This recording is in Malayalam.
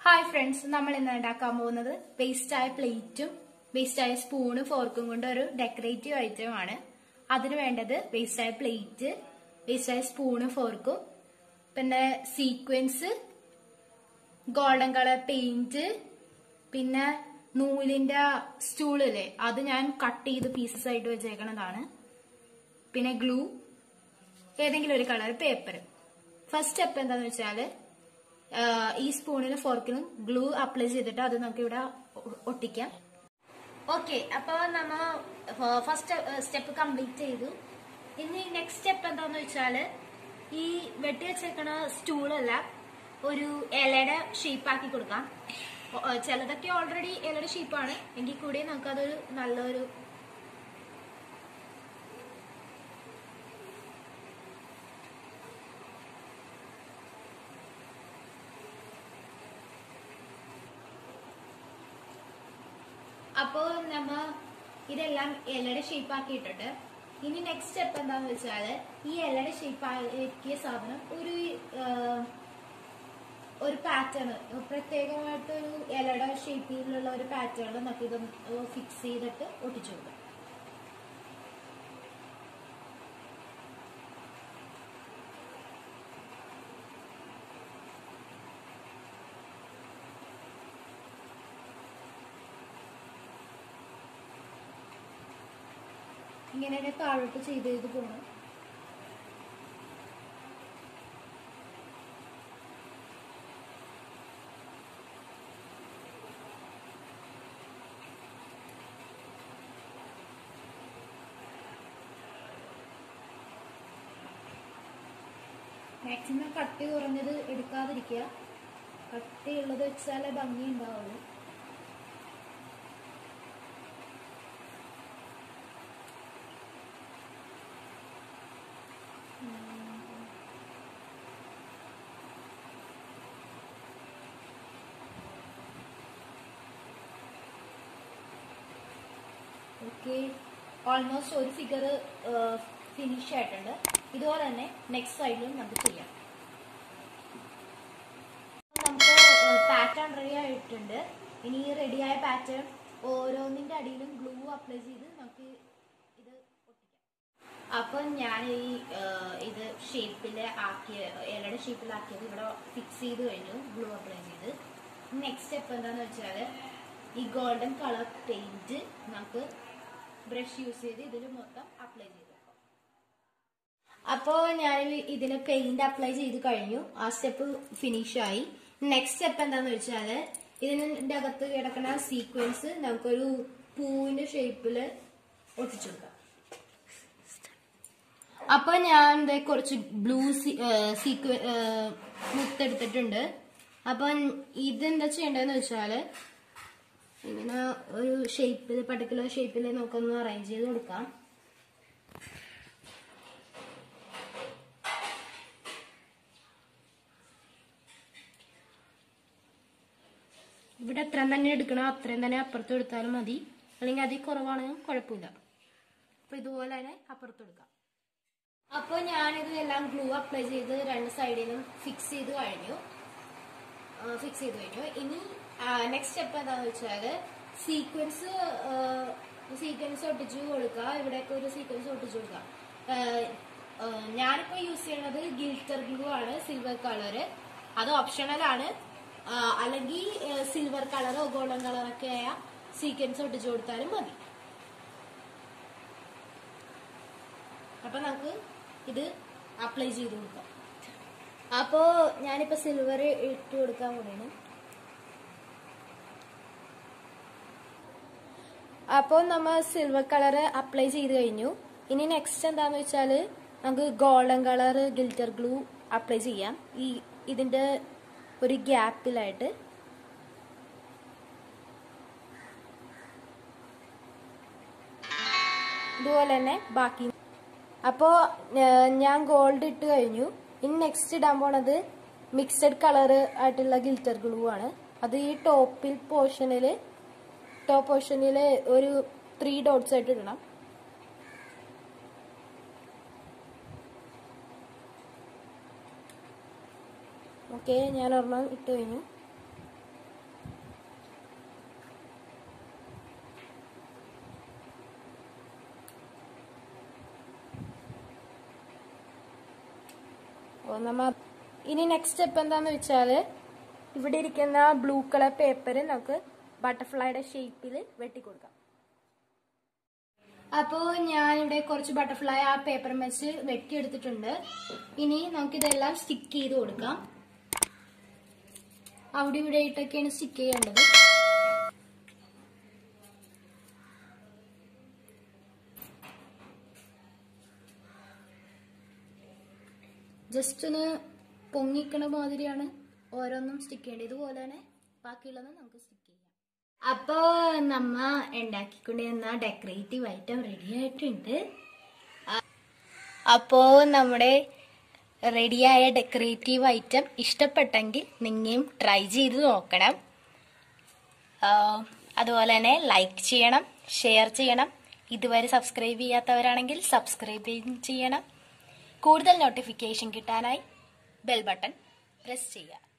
ഹായ് ഫ്രണ്ട്സ് നമ്മൾ ഇന്ന് ഉണ്ടാക്കാൻ പോകുന്നത് വേസ്റ്റ് ആയ പ്ലേറ്റും വേസ്റ്റ് ആയ സ്പൂണും ഫോർക്കും കൊണ്ട് ഒരു ഡെക്കറേറ്റീവ് ഐറ്റം ആണ് അതിന് വേണ്ടത് വേസ്റ്റ് ആയ പ്ലേറ്റ് വേസ്റ്റ് ആയ സ്പൂണും ഫോർക്കും പിന്നെ സീക്വൻസ് ഗോൾഡൻ കളർ പെയിന്റ് പിന്നെ നൂലിന്റെ സ്റ്റൂളില്ലേ അത് ഞാൻ കട്ട് ചെയ്ത് പീസസ് ആയിട്ട് വെച്ചേക്കണതാണ് പിന്നെ ഗ്ലൂ ഏതെങ്കിലും ഒരു കളർ പേപ്പർ ഫസ്റ്റ് സ്റ്റെപ്പ് എന്താന്ന് വെച്ചാല് ആഹ് ഈ സ്പൂണിലും ഫോർക്കിലും ഗ്ലൂ അപ്ലൈ ചെയ്തിട്ട് അത് നമുക്ക് ഇവിടെ ഒ- ഒട്ടിക്കാം ഓക്കെ അപ്പൊ നമ്മ ഫസ്റ്റ് സ്റ്റെപ്പ് കംപ്ലീറ്റ് ചെയ്തു ഇനി നെക്സ്റ്റ് സ്റ്റെപ്പ് എന്താന്ന് വെച്ചാല് ഈ വെട്ടി വെച്ചേക്കണ സ്റ്റൂളെല്ലാം ഒരു ഇലയുടെ ഷേപ്പ് ആക്കി കൊടുക്കാം ഒ- ഏഹ് ചിലതൊക്കെ ഓൾറെഡി ഇലയുടെ ഷേപ്പാണ് എങ്കിൽ കൂടി നമുക്കതൊരു നല്ലൊരു അപ്പോ നമ്മ ഇതെല്ലാം ഇലയുടെ ഷേപ്പ് ആക്കിയിട്ടുണ്ട് ഇനി നെക്സ്റ്റ് സ്റ്റെപ്പ് എന്താന്ന് വെച്ചാല് ഈ ഇലയുടെ ഷേപ്പ് ആക്കിയ സാധനം ഒരു ആ, ഒരു പാറ്റേൺ പ്രത്യേകമായിട്ടൊരു ഇലയുടെ ഷേപ്പിലുള്ള ഒരു പാറ്റേൺ നമുക്ക് ഇത് ഫിക്സ് ചെയ്തിട്ട് ഒട്ടിച്ചു കൊടുക്കാം ഇങ്ങനെ തന്നെ താഴോട്ട് ചെയ്ത് ചെയ്ത് പോകണം മാക്സിമം കട്ടി കുറഞ്ഞത് എടുക്കാതിരിക്കുക കട്ടിയുള്ളത് വെച്ചാലേ ഭംഗി ഉണ്ടാവുള്ളൂ ഓക്കെ ഓൾമോസ്റ്റ് ഒരു ഫിഗർ ഫിനിഷ് ആയിട്ടുണ്ട് ഇതുപോലെ തന്നെ നെക്സ്റ്റ് സൈഡിലും നമുക്ക് ചെയ്യാം നമുക്ക് പാറ്റേൺ റെഡി ആയിട്ടുണ്ട് ഇനി ഈ റെഡിയായ പാറ്റേൺ ഓരോന്നിന്റെ അടിയിലും ഗ്ലൂ അപ്ലൈ ചെയ്ത് നമുക്ക് ഇത് ഒട്ടിക്കാം അപ്പൊ ഞാൻ ഈ ഏഹ്, ഇത് ഷേപ്പിൽ ആക്കിയ ഇലയുടെ ഷേപ്പിലാക്കിയത് ഇവിടെ ഫിക്സ് ചെയ്ത് കഴിഞ്ഞു ഗ്ലൂ അപ്ലൈ ചെയ്ത് നെക്സ്റ്റ് സ്റ്റെപ്പ് എന്താന്ന് വെച്ചാൽ ഈ ഗോൾഡൻ കളർ പെയിന്റ് നമുക്ക് ബ്രഷ് യൂസ് ചെയ്ത് ഇതിൽ മൊത്തം അപ്ലൈ ചെയ്ത് വെക്കാം അപ്പോൾ ഞാൻ ഇതിന് പെയിന്റ് അപ്ലൈ ചെയ്ത് കഴിഞ്ഞു ആ സ്റ്റെപ്പ് ഫിനിഷ് ആയി നെക്സ്റ്റ് സ്റ്റെപ്പ് എന്താന്ന് വെച്ചാല് ഇതിന്റെ അകത്ത് കിടക്കുന്ന സീക്വൻസ് നമുക്കൊരു പൂവിന്റെ ഷേപ്പിൽ ഒട്ടിച്ചു കൊടുക്കാം അപ്പൊ ഞാൻ ദേ കുറച്ച് ബ്ലൂ സീക്വ മുത്തെടുത്തിട്ടുണ്ട് അപ്പൊ ഇതെന്താ ചെയ്യേണ്ടതെന്ന് വെച്ചാല് ഇങ്ങനെ ഒരു ഷേപ്പിൽ പർട്ടിക്കുലർ ഷേപ്പിൽ നമുക്കൊന്ന് അറേഞ്ച് ചെയ്ത് കൊടുക്കാം ഇവിടെ എത്ര തന്നെ എടുക്കണം അത്രയും തന്നെ അപ്പുറത്ത് എടുത്താലും മതി അല്ലെങ്കിൽ അതിൽ കുറവാണെങ്കിൽ കുഴപ്പമില്ല അപ്പൊ ഇതുപോലെ തന്നെ അപ്പുറത്ത് എടുക്കാം അപ്പോൾ ഞാനിത് എല്ലാം ഗ്ലൂ അപ്ലൈ ചെയ്ത് രണ്ട് സൈഡിലും ഫിക്സ് ചെയ്ത് കഴിഞ്ഞു ഫിക്സ് ചെയ്ത് കഴിഞ്ഞു ഇനി നെക്സ്റ്റ് സ്റ്റെപ്പ് എന്താണെന്ന് വെച്ചാൽ സീക്വൻസ് സീക്വൻസ് ഒട്ടിച്ചു കൊടുക്കുക ഇവിടെയൊക്കെ ഒരു സീക്വൻസ് ഒട്ടിച്ചു കൊടുക്കുക ആഹ്, ആഹ്, ഞാനിപ്പോ യൂസ് ചെയ്യുന്നത് ഗിൽറ്റർ ഗ്ലൂ ആണ് സിൽവർ കളറ് അത് ഓപ്ഷണൽ ആണ് ആഹ്, അല്ലെങ്കിൽ സിൽവർ കളറോ ഗോൾഡൻ കളറൊക്കെ ആയ സീക്വൻസ് ഒട്ടിച്ചു കൊടുത്താലും മതി അപ്പൊ നമുക്ക് ഇത് അപ്ലൈ ചെയ്ത് കൊടുക്കാം അപ്പോ ഞാനിപ്പോ സിൽവർ ഇട്ട് കൊടുക്കാൻ പോണേണ് അപ്പോൾ നമ്മൾ സിൽവർ കളർ അപ്ലൈ ചെയ്ത് കഴിഞ്ഞു ഇനി നെക്സ്റ്റ് എന്താന്ന് വെച്ചാല് നമുക്ക് golden colour glitter glue apply ചെയ്യാം ഈ ഇതിന്റെ ഒരു ഗ്യാപ്പിലായിട്ട് ഇതുപോലെ തന്നെ ബാക്കി അപ്പോ ഏഹ്, ഞാൻ ഗോൾഡ് ഇട്ട് കഴിഞ്ഞു ഇനി നെക്സ്റ്റ് ഇടാൻ പോണത് മിക്സഡ് കളർ ആയിട്ടുള്ള ഗിൽറ്റർ ഗ്ലൂ ആണ് അത് ഈ ടോപ്പിൽ പോർഷനിൽ ടോപ്പ് പോർഷനിൽ ഒരു ത്രീ ഡോട്ട്സ് ആയിട്ട് ഇടണം ഓക്കെ ഞാൻ ഒരെണ്ണം ഇട്ട് കഴിഞ്ഞു അപ്പോൾ നമ്മ ഇനി നെക്സ്റ്റ് സ്റ്റെപ്പ് എന്താന്ന് വെച്ചാല് ഇവിടെ ഇരിക്കുന്ന ബ്ലൂ കളർ പേപ്പർ നമുക്ക് ബട്ടർഫ്ലൈയുടെ ഷേപ്പിൽ വെട്ടിക്കൊടുക്കാം അപ്പോൾ ഞാൻ ഇവിടെ കുറച്ച് ബട്ടർഫ്ലൈ ആ പേപ്പർ വെച്ച് വെട്ടിയെടുത്തിട്ടുണ്ട് ഇനി നമുക്കിതെല്ലാം സ്റ്റിക്ക് ചെയ്ത് കൊടുക്കാം അവിടെ ഇവിടെ ആയിട്ടൊക്കെയാണ് സ്റ്റിക്ക് ചെയ്യേണ്ടത് ജസ്റ്റ് ഒന്ന് പൊങ്ങിക്കണ മാതിരിയാണ് ഓരോന്നും സ്റ്റിക്ക് ചെയ്യേണ്ടത് ഇതുപോലെ തന്നെ ബാക്കിയുള്ളത് നമുക്ക് സ്റ്റിക്ക് ചെയ്യാം അപ്പോ നമ്മ ഉണ്ടാക്കിക്കൊണ്ടിരുന്ന ഡെക്കറേറ്റീവ് ഐറ്റം റെഡി ആയിട്ടുണ്ട് അപ്പോ നമ്മുടെ റെഡിയായ ഡെക്കറേറ്റീവ് ഐറ്റം ഇഷ്ടപ്പെട്ടെങ്കിൽ നിങ്ങയും ട്രൈ ചെയ്ത് നോക്കണം ആ, അതുപോലെ തന്നെ ലൈക്ക് ചെയ്യണം ഷെയർ ചെയ്യണം ഇതുവരെ സബ്സ്ക്രൈബ് ചെയ്യാത്തവരാണെങ്കിൽ സബ്സ്ക്രൈബ് ചെയ്യണം കൂടുതൽ നോട്ടിഫിക്കേഷൻ കിട്ടാനായി ബെൽ ബട്ടൺ പ്രസ് ചെയ്യുക